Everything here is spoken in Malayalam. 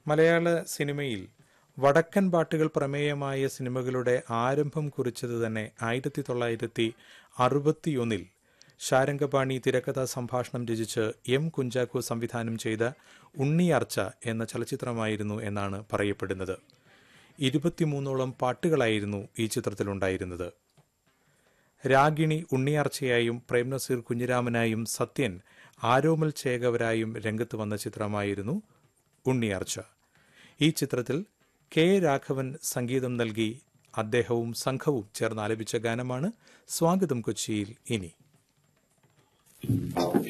മലയാള സിനിമയിൽ വടക്കൻ പാട്ടുകൾ പ്രമേയമായ സിനിമകളുടെ ആരംഭം കുറിച്ചത് തന്നെ ആയിരത്തി തൊള്ളായിരത്തി അറുപത്തിയൊന്നിൽ ശാരംഗപാണി തിരക്കഥാ സംഭാഷണം രചിച്ച് എം കുഞ്ചാക്കോ സംവിധാനം ചെയ്ത ഉണ്ണിയാർച്ച എന്ന ചലച്ചിത്രമായിരുന്നു എന്നാണ് പറയപ്പെടുന്നത് ഇരുപത്തിമൂന്നോളം പാട്ടുകളായിരുന്നു ഈ ചിത്രത്തിലുണ്ടായിരുന്നത് രാഗിണി ഉണ്ണിയാർച്ചയായും പ്രേംനസീർ കുഞ്ഞിരാമനായും സത്യൻ ആരോമൽ ചേകവരായും രംഗത്ത് വന്ന ചിത്രമായിരുന്നു ഉണ്ണിയാർച്ച ഈ ചിത്രത്തിൽ കെ രാഘവൻ സംഗീതം നൽകി അദ്ദേഹവും സംഘവും ചേർന്ന് ആലപിച്ച ഗാനമാണ് സ്വാഗതം കൊച്ചിയിൽ ഇനി